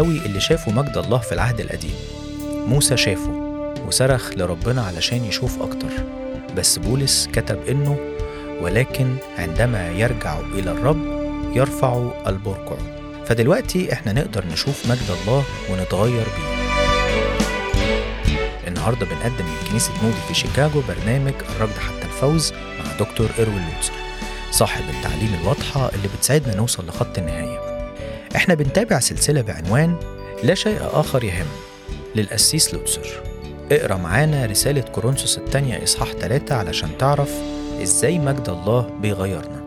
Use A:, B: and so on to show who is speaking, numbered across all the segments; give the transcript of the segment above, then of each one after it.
A: قوي اللي شافوا مجد الله في العهد القديم موسى شافه وصرخ لربنا علشان يشوف أكتر بس بولس كتب إنه ولكن عندما يرجع إلى الرب يرفع البرقع فدلوقتي احنا نقدر نشوف مجد الله ونتغير بيه النهارده بنقدم من كنيسة مودي في شيكاغو برنامج الركض حتى الفوز مع دكتور إروين لوتسر صاحب التعليم الواضحة اللي بتساعدنا نوصل لخط النهاية احنا بنتابع سلسلة بعنوان لا شيء آخر يهم للقسيس لوتسر اقرا معانا رسالة كورنثوس الثانية إصحاح 3 علشان تعرف إزاي مجد الله بيغيرنا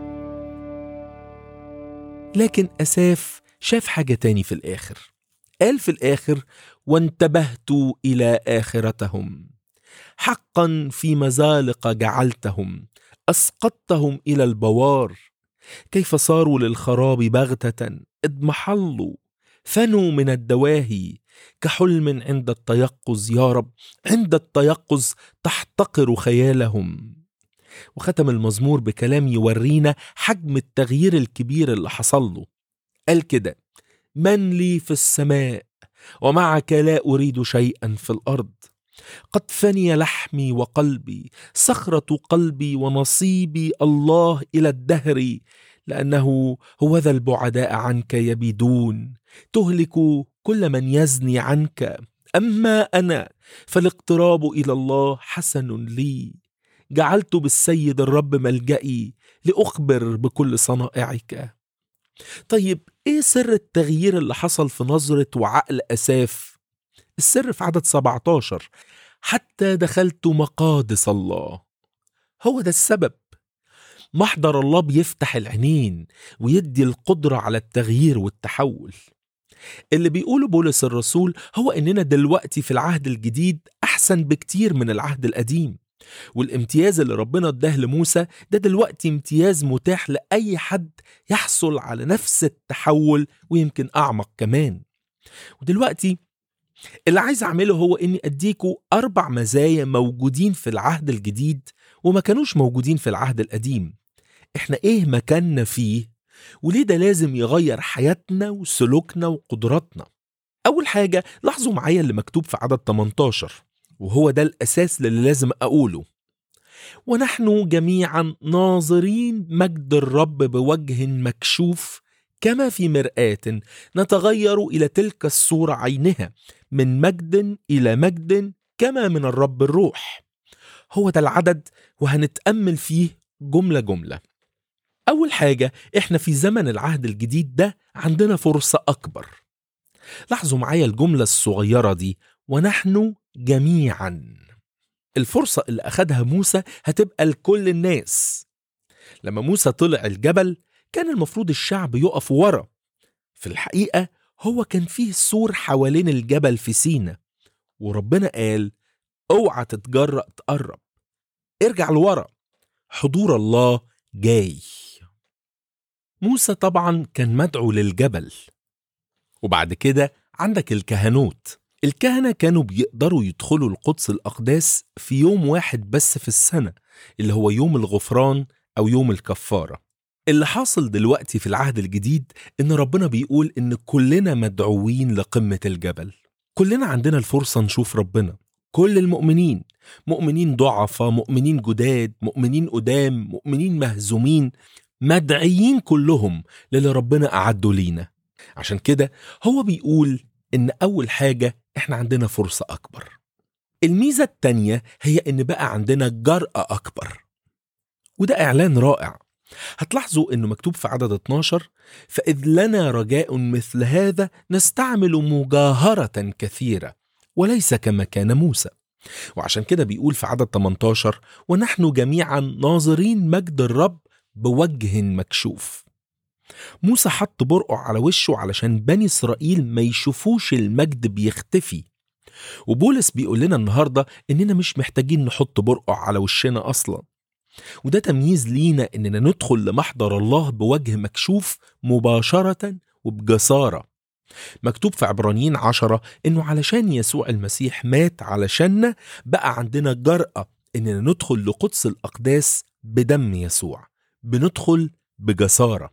B: لكن أساف شاف حاجة تاني في الآخر قال في الآخر وانتبهت إلى آخرتهم حقا في مزالق جعلتهم أسقطتهم إلى البوار كيف صاروا للخراب بغتة اضمحلوا فنوا من الدواهي كحلم عند التيقظ يا رب عند التيقظ تحتقر خيالهم وختم المزمور بكلام يورينا حجم التغيير الكبير اللي حصل له قال كده من لي في السماء ومعك لا اريد شيئا في الارض قد فني لحمي وقلبي صخره قلبي ونصيبي الله الى الدهر لانه هو ذا البعداء عنك يبيدون تهلك كل من يزني عنك اما انا فالاقتراب الى الله حسن لي جعلت بالسيد الرب ملجئي لاخبر بكل صنائعك طيب ايه سر التغيير اللي حصل في نظره وعقل اساف السر في عدد 17 حتى دخلت مقادس الله هو ده السبب محضر الله بيفتح العينين ويدي القدرة على التغيير والتحول اللي بيقوله بولس الرسول هو إننا دلوقتي في العهد الجديد أحسن بكتير من العهد القديم والامتياز اللي ربنا اداه لموسى ده دلوقتي امتياز متاح لأي حد يحصل على نفس التحول ويمكن أعمق كمان ودلوقتي اللي عايز أعمله هو إني أديكوا أربع مزايا موجودين في العهد الجديد وما كانوش موجودين في العهد القديم إحنا إيه مكاننا فيه وليه ده لازم يغير حياتنا وسلوكنا وقدراتنا أول حاجة لاحظوا معايا اللي مكتوب في عدد 18 وهو ده الأساس اللي لازم أقوله ونحن جميعا ناظرين مجد الرب بوجه مكشوف كما في مرآة نتغير إلى تلك الصورة عينها من مجد إلى مجد كما من الرب الروح هو ده العدد وهنتأمل فيه جملة جملة أول حاجة إحنا في زمن العهد الجديد ده عندنا فرصة أكبر لاحظوا معايا الجملة الصغيرة دي ونحن جميعا الفرصة اللي أخدها موسى هتبقى لكل الناس لما موسى طلع الجبل كان المفروض الشعب يقف ورا في الحقيقة هو كان فيه سور حوالين الجبل في سينا وربنا قال اوعى تتجرأ تقرب ارجع لورا حضور الله جاي موسى طبعا كان مدعو للجبل وبعد كده عندك الكهنوت الكهنة كانوا بيقدروا يدخلوا القدس الأقداس في يوم واحد بس في السنة اللي هو يوم الغفران أو يوم الكفارة اللي حاصل دلوقتي في العهد الجديد إن ربنا بيقول إن كلنا مدعوين لقمة الجبل كلنا عندنا الفرصة نشوف ربنا كل المؤمنين مؤمنين ضعفة مؤمنين جداد مؤمنين قدام مؤمنين مهزومين مدعيين كلهم للي ربنا أعده لينا عشان كده هو بيقول إن أول حاجة إحنا عندنا فرصة أكبر الميزة التانية هي إن بقى عندنا جرأة أكبر وده إعلان رائع هتلاحظوا إنه مكتوب في عدد 12 فإذ لنا رجاء مثل هذا نستعمل مجاهرة كثيرة وليس كما كان موسى وعشان كده بيقول في عدد 18 ونحن جميعا ناظرين مجد الرب بوجه مكشوف موسى حط برقع على وشه علشان بني إسرائيل ما يشوفوش المجد بيختفي وبولس بيقول لنا النهاردة إننا مش محتاجين نحط برقع على وشنا أصلا وده تمييز لينا إننا ندخل لمحضر الله بوجه مكشوف مباشرة وبجسارة مكتوب في عبرانيين عشرة إنه علشان يسوع المسيح مات علشاننا بقى عندنا جرأة إننا ندخل لقدس الأقداس بدم يسوع بندخل بجسارة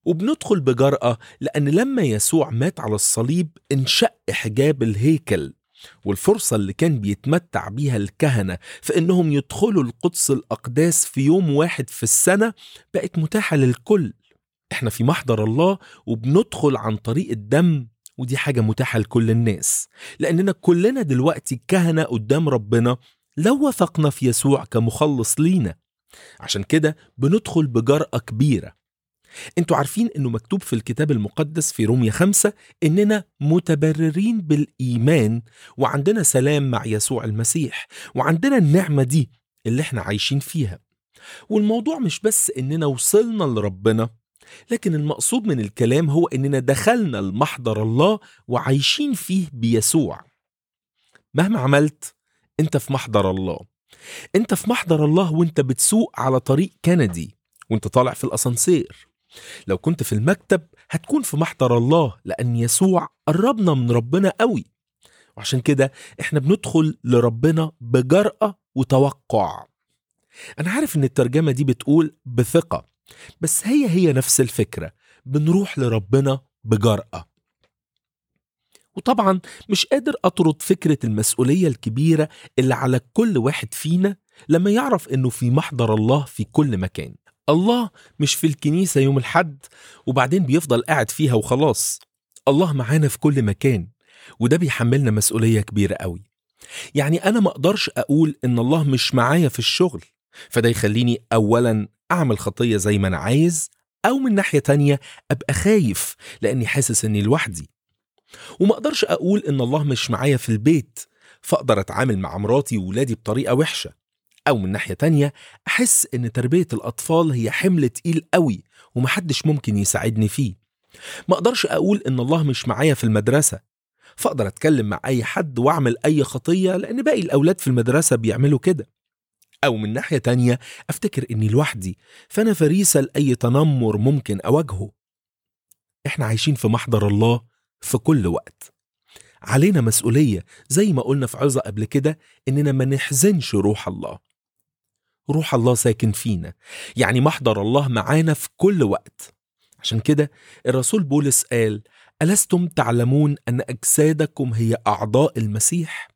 B: وبندخل بجرأة لأن لما يسوع مات على الصليب انشق حجاب الهيكل والفرصة اللي كان بيتمتع بيها الكهنة في إنهم يدخلوا القدس الأقداس في يوم واحد في السنة بقت متاحة للكل احنا في محضر الله وبندخل عن طريق الدم ودي حاجة متاحة لكل الناس لأننا كلنا دلوقتي كهنة قدام ربنا لو وثقنا في يسوع كمخلص لينا عشان كده بندخل بجرأة كبيرة انتوا عارفين انه مكتوب في الكتاب المقدس في رومية خمسة اننا متبررين بالإيمان وعندنا سلام مع يسوع المسيح وعندنا النعمة دي اللي احنا عايشين فيها والموضوع مش بس اننا وصلنا لربنا لكن المقصود من الكلام هو اننا دخلنا لمحضر الله وعايشين فيه بيسوع مهما عملت انت في محضر الله انت في محضر الله وانت بتسوق على طريق كندي وانت طالع في الاسانسير لو كنت في المكتب هتكون في محضر الله لان يسوع قربنا من ربنا قوي وعشان كده احنا بندخل لربنا بجرأة وتوقع انا عارف ان الترجمة دي بتقول بثقة بس هي هي نفس الفكرة بنروح لربنا بجرأة وطبعا مش قادر أطرد فكرة المسؤولية الكبيرة اللي على كل واحد فينا لما يعرف إنه في محضر الله في كل مكان الله مش في الكنيسة يوم الحد وبعدين بيفضل قاعد فيها وخلاص الله معانا في كل مكان وده بيحملنا مسؤولية كبيرة قوي يعني أنا ما أقدرش أقول إن الله مش معايا في الشغل فده يخليني أولا أعمل خطية زي ما أنا عايز أو من ناحية تانية أبقى خايف لأني حاسس إني لوحدي وما أقدرش أقول إن الله مش معايا في البيت فأقدر أتعامل مع مراتي وولادي بطريقة وحشة أو من ناحية تانية أحس إن تربية الأطفال هي حمل تقيل قوي ومحدش ممكن يساعدني فيه ما أقدرش أقول إن الله مش معايا في المدرسة فأقدر أتكلم مع أي حد وأعمل أي خطية لأن باقي الأولاد في المدرسة بيعملوا كده أو من ناحية تانية أفتكر إني لوحدي فأنا فريسة لأي تنمر ممكن أواجهه إحنا عايشين في محضر الله في كل وقت علينا مسؤولية زي ما قلنا في عظة قبل كده إننا ما نحزنش روح الله روح الله ساكن فينا يعني محضر الله معانا في كل وقت عشان كده الرسول بولس قال ألستم تعلمون أن أجسادكم هي أعضاء المسيح؟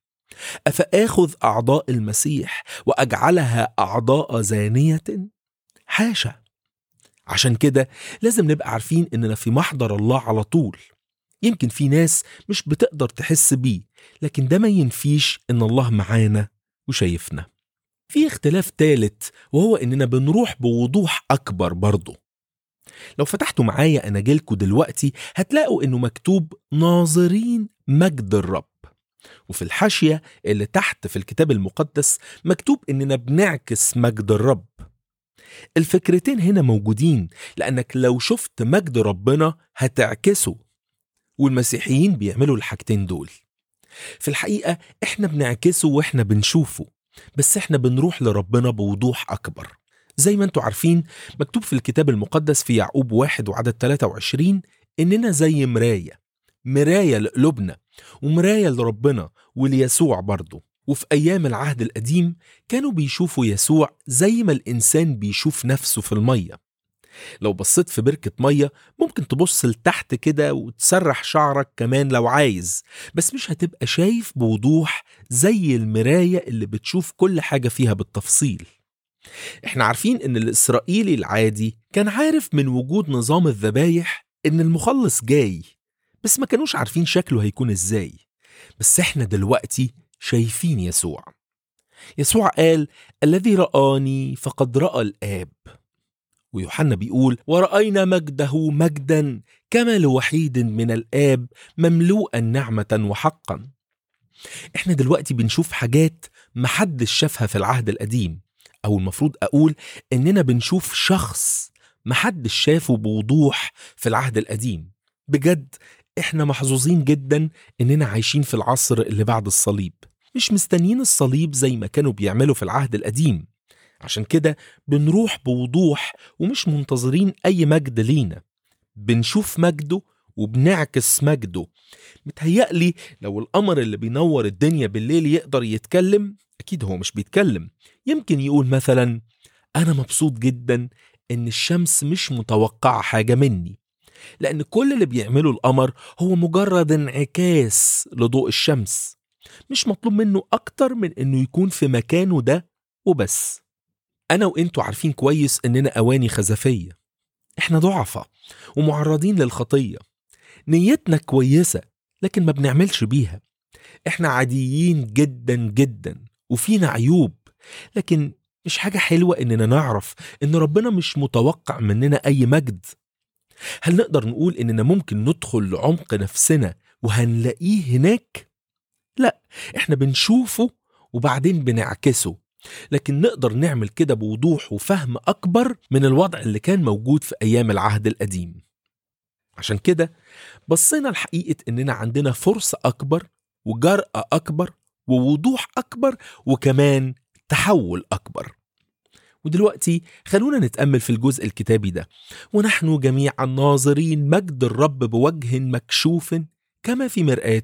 B: أفآخذ أعضاء المسيح وأجعلها أعضاء زانية؟ حاشا عشان كده لازم نبقى عارفين إننا في محضر الله على طول يمكن في ناس مش بتقدر تحس بيه لكن ده ما ينفيش إن الله معانا وشايفنا في اختلاف تالت وهو إننا بنروح بوضوح أكبر برضه لو فتحتوا معايا أناجيلكوا دلوقتي هتلاقوا إنه مكتوب ناظرين مجد الرب وفي الحاشية اللي تحت في الكتاب المقدس مكتوب إننا بنعكس مجد الرب الفكرتين هنا موجودين لأنك لو شفت مجد ربنا هتعكسه والمسيحيين بيعملوا الحاجتين دول في الحقيقة إحنا بنعكسه وإحنا بنشوفه بس إحنا بنروح لربنا بوضوح أكبر زي ما انتوا عارفين مكتوب في الكتاب المقدس في يعقوب واحد وعدد 23 إننا زي مراية مراية لقلوبنا ومراية لربنا وليسوع برضه وفي أيام العهد القديم كانوا بيشوفوا يسوع زي ما الإنسان بيشوف نفسه في المية لو بصيت في بركة مية ممكن تبص لتحت كده وتسرح شعرك كمان لو عايز بس مش هتبقى شايف بوضوح زي المراية اللي بتشوف كل حاجة فيها بالتفصيل احنا عارفين ان الإسرائيلي العادي كان عارف من وجود نظام الذبايح ان المخلص جاي بس ما كانوش عارفين شكله هيكون ازاي بس احنا دلوقتي شايفين يسوع يسوع قال الذي رآني فقد رأى الآب ويوحنا بيقول ورأينا مجده مجدا كما لوحيد من الآب مملوءا نعمة وحقا احنا دلوقتي بنشوف حاجات محدش شافها في العهد القديم أو المفروض أقول إننا بنشوف شخص محدش شافه بوضوح في العهد القديم بجد احنا محظوظين جدا إننا عايشين في العصر اللي بعد الصليب مش مستنيين الصليب زي ما كانوا بيعملوا في العهد القديم عشان كده بنروح بوضوح ومش منتظرين أي مجد لينا بنشوف مجده وبنعكس مجده متهيألي لو القمر اللي بينور الدنيا بالليل يقدر يتكلم أكيد هو مش بيتكلم يمكن يقول مثلا أنا مبسوط جدا إن الشمس مش متوقعة حاجة مني لأن كل اللي بيعمله القمر هو مجرد انعكاس لضوء الشمس مش مطلوب منه أكتر من إنه يكون في مكانه ده وبس أنا وإنتوا عارفين كويس إننا أواني خزفية إحنا ضعفة ومعرضين للخطية نيتنا كويسة لكن ما بنعملش بيها إحنا عاديين جدا جدا وفينا عيوب لكن مش حاجة حلوة إننا نعرف إن ربنا مش متوقع مننا أي مجد هل نقدر نقول إننا ممكن ندخل لعمق نفسنا وهنلاقيه هناك؟ لا إحنا بنشوفه وبعدين بنعكسه لكن نقدر نعمل كده بوضوح وفهم أكبر من الوضع اللي كان موجود في أيام العهد القديم عشان كده بصينا لحقيقة إننا عندنا فرصة أكبر وجرأة أكبر ووضوح أكبر وكمان تحول أكبر ودلوقتي خلونا نتأمل في الجزء الكتابي ده ونحن جميعا ناظرين مجد الرب بوجه مكشوف كما في مرآة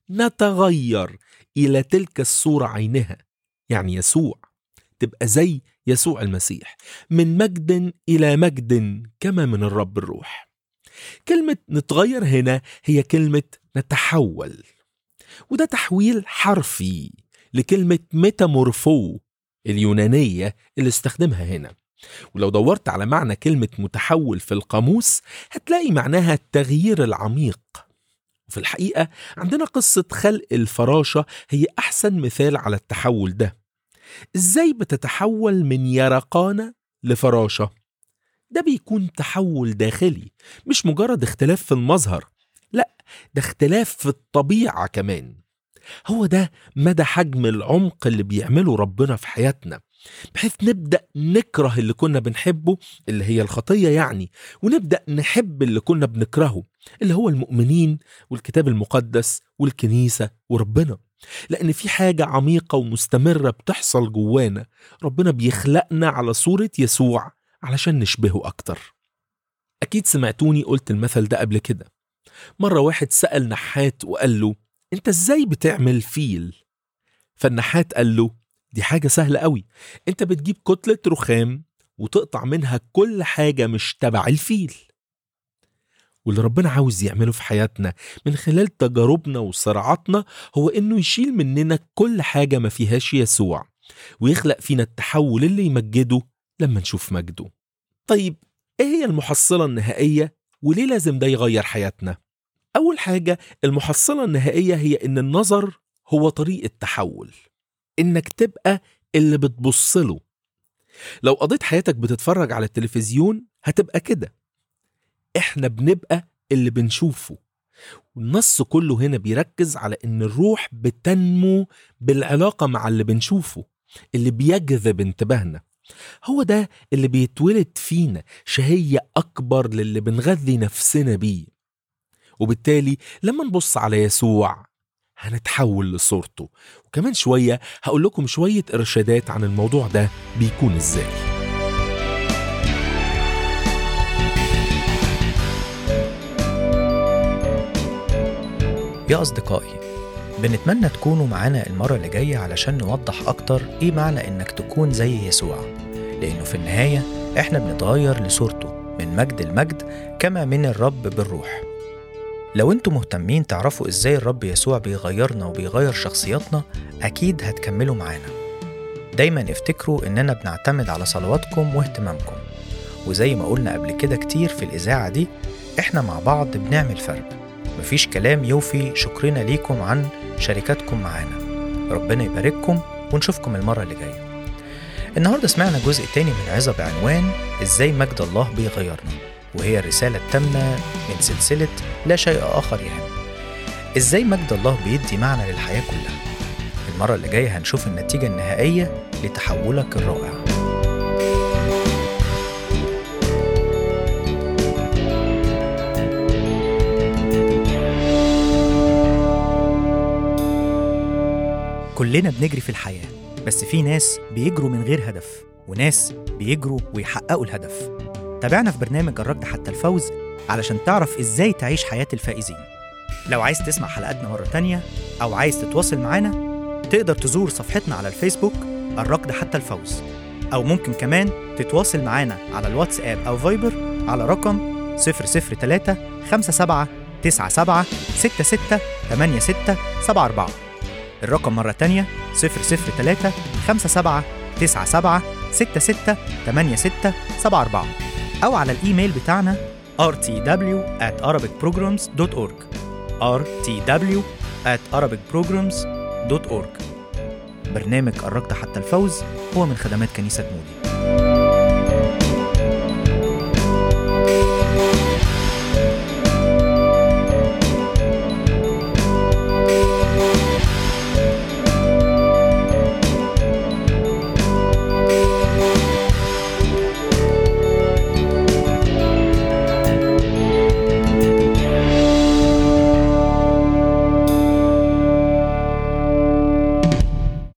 B: نتغير إلى تلك الصورة عينها يعني يسوع تبقى زي يسوع المسيح من مجد إلى مجد كما من الرب الروح كلمة نتغير هنا هي كلمة نتحول وده تحويل حرفي لكلمة ميتامورفو اليونانية اللي استخدمها هنا ولو دورت على معنى كلمة متحول في القاموس هتلاقي معناها التغيير العميق وفي الحقيقة عندنا قصة خلق الفراشة هي أحسن مثال على التحول ده إزاي بتتحول من يرقانة لفراشة ده بيكون تحول داخلي مش مجرد اختلاف في المظهر لا ده اختلاف في الطبيعة كمان هو ده مدى حجم العمق اللي بيعمله ربنا في حياتنا بحيث نبدأ نكره اللي كنا بنحبه اللي هي الخطية يعني ونبدأ نحب اللي كنا بنكرهه اللي هو المؤمنين والكتاب المقدس والكنيسة وربنا لأن في حاجة عميقة ومستمرة بتحصل جوانا ربنا بيخلقنا على صورة يسوع علشان نشبهه أكتر أكيد سمعتوني قلت المثل ده قبل كده مرة واحد سأل نحات وقال له أنت إزاي بتعمل فيل؟ فالنحات قال له دي حاجة سهلة قوي أنت بتجيب كتلة رخام وتقطع منها كل حاجة مش تبع الفيل واللي ربنا عاوز يعمله في حياتنا من خلال تجاربنا وصراعاتنا هو انه يشيل مننا كل حاجة ما فيهاش يسوع ويخلق فينا التحول اللي يمجده لما نشوف مجده طيب ايه هي المحصلة النهائية وليه لازم ده يغير حياتنا اول حاجة المحصلة النهائية هي ان النظر هو طريق التحول انك تبقى اللي بتبصله لو قضيت حياتك بتتفرج على التلفزيون هتبقى كده احنا بنبقى اللي بنشوفه والنص كله هنا بيركز على ان الروح بتنمو بالعلاقة مع اللي بنشوفه اللي بيجذب انتباهنا هو ده اللي بيتولد فينا شهية أكبر للي بنغذي نفسنا بيه وبالتالي لما نبص على يسوع هنتحول لصورته وكمان شوية هقول لكم شوية إرشادات عن الموضوع ده بيكون إزاي
A: يا أصدقائي بنتمنى تكونوا معانا المرة اللي جاية علشان نوضح أكتر إيه معنى إنك تكون زي يسوع لأنه في النهاية إحنا بنتغير لصورته من مجد المجد كما من الرب بالروح لو انتم مهتمين تعرفوا ازاي الرب يسوع بيغيرنا وبيغير شخصياتنا اكيد هتكملوا معانا دايما افتكروا اننا بنعتمد على صلواتكم واهتمامكم وزي ما قلنا قبل كده كتير في الاذاعه دي احنا مع بعض بنعمل فرق مفيش كلام يوفي شكرنا ليكم عن شركتكم معانا ربنا يبارككم ونشوفكم المره اللي جايه النهارده سمعنا جزء تاني من عظه بعنوان ازاي مجد الله بيغيرنا وهي الرسالة التامنة من سلسلة لا شيء آخر يهم إزاي مجد الله بيدي معنى للحياة كلها المرة اللي جاية هنشوف النتيجة النهائية لتحولك الرائع كلنا بنجري في الحياة بس في ناس بيجروا من غير هدف وناس بيجروا ويحققوا الهدف تابعنا في برنامج الركض حتى الفوز علشان تعرف ازاي تعيش حياة الفائزين لو عايز تسمع حلقاتنا مرة تانية أو عايز تتواصل معانا تقدر تزور صفحتنا على الفيسبوك الركض حتى الفوز أو ممكن كمان تتواصل معانا على الواتساب أو فايبر على رقم 003 57 97 66 86 74 الرقم مرة تانية 003 57 97 66 86 74 أو على الإيميل بتاعنا rtw at arabicprograms.org rtw at arabicprograms.org برنامج قربت حتى الفوز هو من خدمات كنيسة مودي